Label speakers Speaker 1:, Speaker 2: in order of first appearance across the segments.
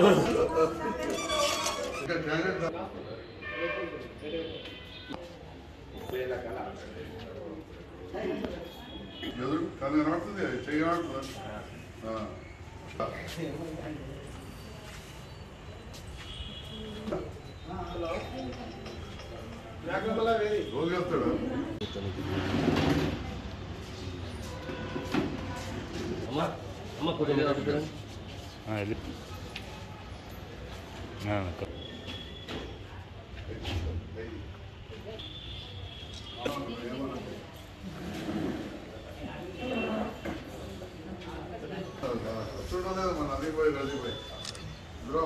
Speaker 1: ఇంకా క్యాండిడేట్ రా. ఎదురు కన్ను కనబడుతుంది చెయ్యి కనబడుతుంది ఆ. రోజు వస్తాడు
Speaker 2: అమ్మ అమ్మ కుటుంబం
Speaker 3: అది
Speaker 1: చూడలేదు మన అది పోయి అది పోయి బ్రో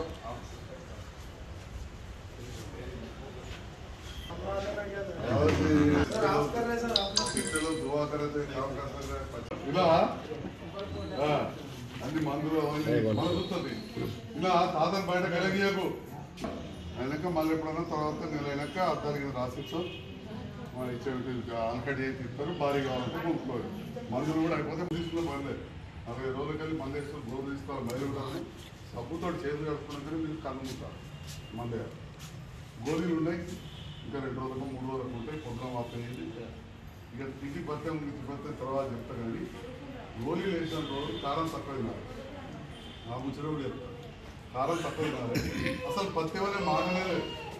Speaker 1: పిల్లలు దువా కరైతే కామ్ కరైతే ఇలా ఆ, అన్ని మందులు అవన్నీ మన చూస్తుంది ఇలా తాతను బయట కలగీయకు అయినాక మళ్ళీ ఎప్పుడైనా తర్వాత నెల అయినాక అద్దానికి రాసిచ్చు మన ఇచ్చే ఆల్కటి చేసి ఇస్తారు భారీ కావాలంటే కొనుక్కోవాలి మందులు కూడా అయిపోతే తీసుకున్న పనిలేదు నలభై రోజులకెళ్ళి మంది వేస్తారు గోరు తీసుకోవాలి మైలు కూడా సబ్బుతో చేతులు కట్టుకున్నాకనే మీరు కళ్ళు ఉంటారు మందే గోళీలు ఉన్నాయి ఇంకా రెండు రోజులకు మూడు రోజులకు ఉంటాయి పొద్దున మాపేయండి ఇక తిండి పత్యం తిండి పత్యం తర్వాత చెప్తా కానీ గోళీలు వేసిన రోజు కారం తక్కువ తినాలి నా ముచ్చట కూడా చెప్తా కారం తక్కువ తినాలి అసలు పత్తి వల్ల మాగలేదు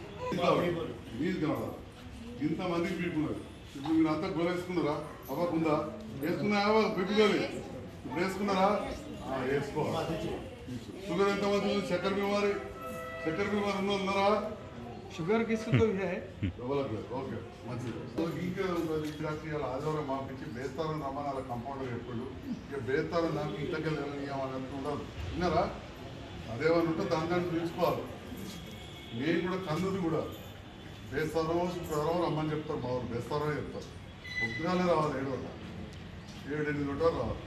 Speaker 1: నీళ్ళు తినాలి ఇంతమందికి పీపున్నారు ఇప్పుడు మీరు అంతా గోలు వేసుకున్నారా అవ్వకుందా వేసుకున్నావా పీపుకోవాలి ఇప్పుడు వేసుకున్నారా ఆ, వేసుకోవాలి షుగర్ ఎంతమంది ఉంది చక్కెర బీమారి చక్కెర బీమారి ఉన్న ఉన్నారా
Speaker 4: शुगर किसको तो है
Speaker 1: డెవలప్ ఓకే మంచిది సో ఇంకే ఉంటుంది ఇలాంటి ఇలా ఆదివారం పంపించి బేస్తారం రమ్మని అలా కంపౌండర్ చెప్పాడు ఇక బేస్తారం నాకు ఇంతకెళ్ళి వెళ్ళనియమని ఉండదు విన్నారా అదేమని ఉంటే దాని దాన్ని చూసుకోవాలి నేను కూడా కన్నుది కూడా బేస్తారం శుక్రవారం రమ్మని చెప్తారు మా ఊరు బేస్తారం చెప్తారు పొద్దుగాలే రావాలి ఏడు గంట ఏడు ఎనిమిది గంటలు రావాలి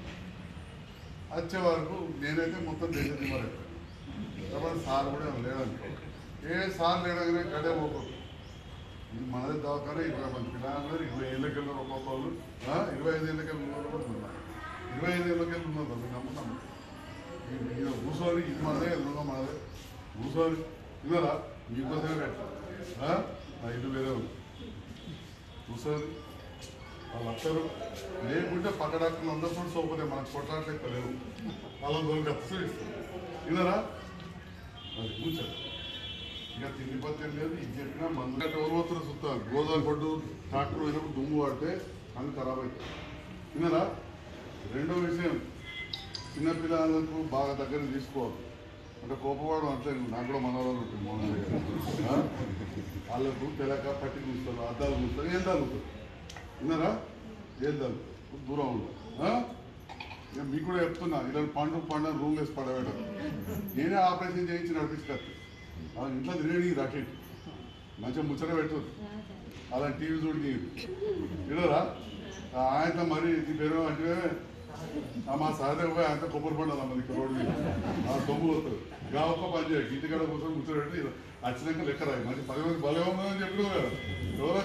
Speaker 1: వచ్చే వరకు నేనైతే మొత్తం దేశ దిమారు కాబట్టి సార్ కూడా లేదనుకో ఏ సార్ లేడగానే గడే పోకూడదు ఇది మనది దవాఖానే ఇరవై మంది పిల్లలు ఇరవై ఏళ్ళకెళ్ళి ఒక్కొక్కళ్ళు ఆ, ఇరవై ఐదు ఏళ్ళకెళ్ళి ఉన్నోళ్ళు కూడా ఉన్నారు ఇరవై ఐదు ఏళ్ళకెళ్ళి ఉన్నారు మీరు నమ్ముతాము ఇది ఇది కూర్చొని ఇది మనదే ఎదురుగా మనదే కూర్చొని ఇన్నారా మీకోసమే పెట్టా నా ఇల్లు వేరే ఉంది కూర్చొని వాళ్ళు వస్తారు లేకుంటే పక్క డాక్టర్లు అందరూ సోపదే మనకు కొట్లాట్లు ఎక్కువ లేవు వాళ్ళని దొరికి వస్తారు ఇస్తారు విన్నారా అది కూర్చోండి ఇక తిండి పత్యం లేదు ఇది చెప్పినా మందు ఎవరు పోతున్నారు చూస్తారు గోదావరి పడ్డు ట్రాక్టర్ పోయినప్పుడు దుమ్ము పడితే కళ్ళు ఖరాబ్ అవుతాయి విన్నారా రెండో విషయం చిన్నపిల్లలకు బాగా దగ్గర తీసుకోవాలి అంటే కోపవాడు అంటే నాకు కూడా మనవరాలు ఉంటుంది మోహన్ దగ్గర ఆ? వాళ్ళకు తెలక పట్టి చూస్తారు అద్దాలు చూస్తారు ఏం తగ్గుతారు విన్నారా ఏం తగ్గు దూరం ఉండదు ఆ? ఇక మీకు కూడా చెప్తున్నా ఇలా పండు పండు రూమ్ వేసి పడవేయడం నేనే ఆపరేషన్ చేయించి నడిపించుకొస్తాను ఆ ఇంట్లో తినేది రాకెట్ మంచిగా ముచ్చట పెట్టు అలా టీవీ చూడి వినరా ఆయన మరి ఇది పేరు అంటే ఆ మా సార్ పోయి ఆయన కొబ్బరి పండాలి మనకి రోడ్డు మీద ఆ దొమ్ము పోతుంది గా ఒక్క పని చేయండి ఇంటికాడ కూర్చొని ముచ్చట పెట్టి వచ్చినాక లెక్క రాయి మంచి పది మంది బలే ఉందని చెప్పిన కదా ఎవరో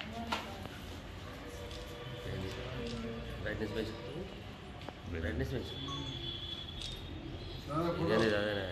Speaker 2: బ్రైట్నెస్ పెంచు బ్రైట్నెస్ పెంచు
Speaker 1: చాలా
Speaker 2: ఇదే అదేనే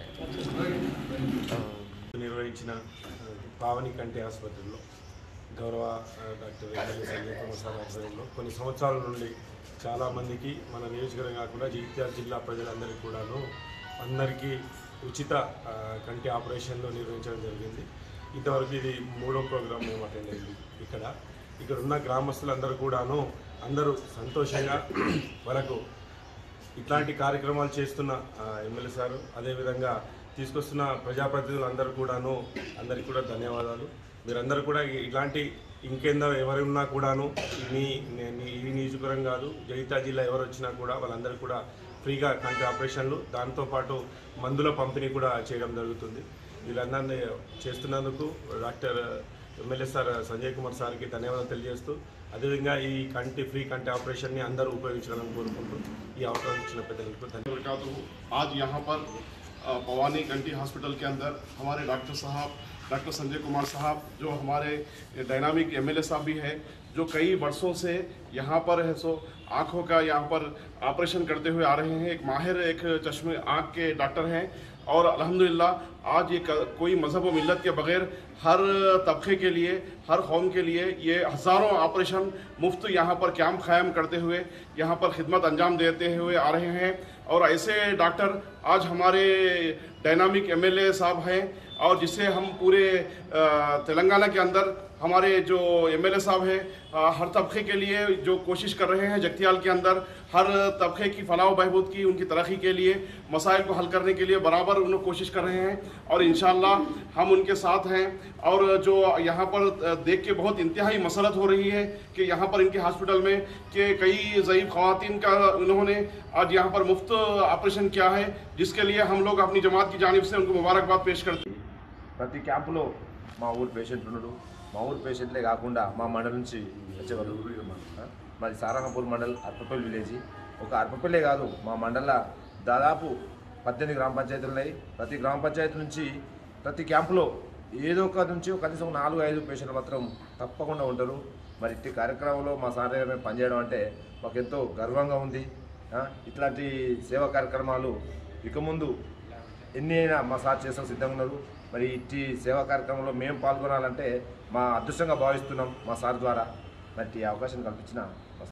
Speaker 4: నిర్వహించిన పావని కంటి ఆసుపత్రిలో గౌరవ ఆ, doctor MLA Sanjay Kumar sir ఆధ్వర్యంలో కొన్ని సంవత్సరాల నుండి చాలామందికి మన నియోజకవర్గం కాకుండా జగిత్యాల జిల్లా ప్రజలందరికీ కూడాను అందరికీ ఉచిత ఆ, కంటి ఆపరేషన్లు నిర్వహించడం జరిగింది ఇంతవరకు ఇది మూడో ప్రోగ్రామ్ మేము అటెండ్ అయింది ఇక్కడ ఇక్కడ ఉన్న గ్రామస్తులందరూ కూడాను అందరూ సంతోషంగా వాళ్ళకు ఇట్లాంటి కార్యక్రమాలు చేస్తున్న ఆ, ఎమ్మెల్యే సారు అదేవిధంగా తీసుకొస్తున్న ప్రజాప్రతినిధులు అందరూ కూడాను అందరికీ కూడా ధన్యవాదాలు మీరందరూ కూడా ఇ- ఇలాంటి ఇంకేందో ఎవరు ఉన్నా కూడాను మీ నే- నీ- ఈ నియోజకవర్గం కాదు జగిత్యాల జిల్లా ఎవరు వచ్చినా కూడా వాళ్ళందరూ కూడా ఫ్రీగా కంటి ఆపరేషన్లు దాంతోపాటు మందుల పంపిణీ కూడా చేయడం జరుగుతుంది వీళ్ళందరినీ చేస్తున్నందుకు doctor MLA sir Sanjay Kumar సార్కి ధన్యవాదాలు తెలియజేస్తూ అదేవిధంగా ఈ కంటి ఫ్రీ కంటి ఆపరేషన్ని అందరూ ఉపయోగించాలని కోరుకుంటూ ఈ అవకాశం ఇచ్చిన పెద్దలకు ధన్యవాదాలు
Speaker 5: वरकatuh आज यहाँ पर अ, भवानी कंटी हॉस्पिटल के अंदर हमारे डॉक्टर साहब डॉक्टर संजय कुमार साहब जो हमारे डायनामिक एमएलए साहब भी है जो कई वर्षों से यहाँ पर है सो आँखों का यहाँ पर ऑपरेशन करते हुए आ रहे हैं एक माहिर एक चश्मे आँख के डॉक्टर हैं और अल्हम्दुलिल्लाह आज ये क- कोई मज़हब व मिलत के बगैर हर तबके के लिए हर कौम के लिए ये हज़ारों ऑपरेशन मुफ्त यहाँ पर कैंप कायम करते हुए यहाँ पर खिदमत अंजाम देते हुए आ रहे हैं और ऐसे डॉक्टर आज हमारे डायनामिक एमएलए साहब हैं और जिससे हम पूरे अ, तेलंगाना के अंदर हमारे जो एमएलए साहब हैं अ, हर तबके के लिए जो कोशिश कर रहे हैं जगतियाल के अंदर हर तबके की फलाह बहबूद की उनकी तरक्की के लिए मसाइल को हल करने के लिए बराबर उन लोग कोशिश कर रहे हैं और इन हम उनके साथ हैं और जो यहाँ पर अ, देख के बहुत इंतहाई मसरत हो रही है कि यहाँ पर इनके हॉस्पिटल में कि कई ज़यीफ़ खवातीन का उन्होंने आज यहाँ पर मुफ्त ऑपरेशन किया है जिसके लिए हम लोग अपनी जमात की जानिब से उनको मुबारकबाद पेश करते हैं
Speaker 6: ప్రతి క్యాంపులో మా ఊరు పేషెంట్ ఉన్నాడు మా ఊరు పేషెంట్లే కాకుండా మా మండలం నుంచి వచ్చేవాళ్ళు ఆ, మాది సారంగపూర్ మండల్ అర్పపల్లి విలేజ్ ఒక అర్పపల్లే కాదు మా మండల దాదాపు పద్దెనిమిది గ్రామ పంచాయతీలు ఉన్నాయి ప్రతి గ్రామ పంచాయతీ నుంచి ప్రతి క్యాంపులో ఏదో ఒక నుంచి కనీసం నాలుగు ఐదు పేషెంట్లు మాత్రం తప్పకుండా ఉంటారు మరి ఇట్టి కార్యక్రమంలో మా సార్ దగ్గర మేము పనిచేయడం అంటే మాకు ఎంతో గర్వంగా ఉంది ఆ, ఇట్లాంటి సేవా కార్యక్రమాలు ఇక ముందు ఎన్ని అయినా మా సార్ చేసిన సిద్ధంగా ఉన్నారు మరి ఇట్టి సేవా కార్యక్రమంలో మేము పాల్గొనాలంటే మా అదృష్టంగా భావిస్తున్నాం మా సార్ ద్వారా మరి ఈ అవకాశం కల్పించిన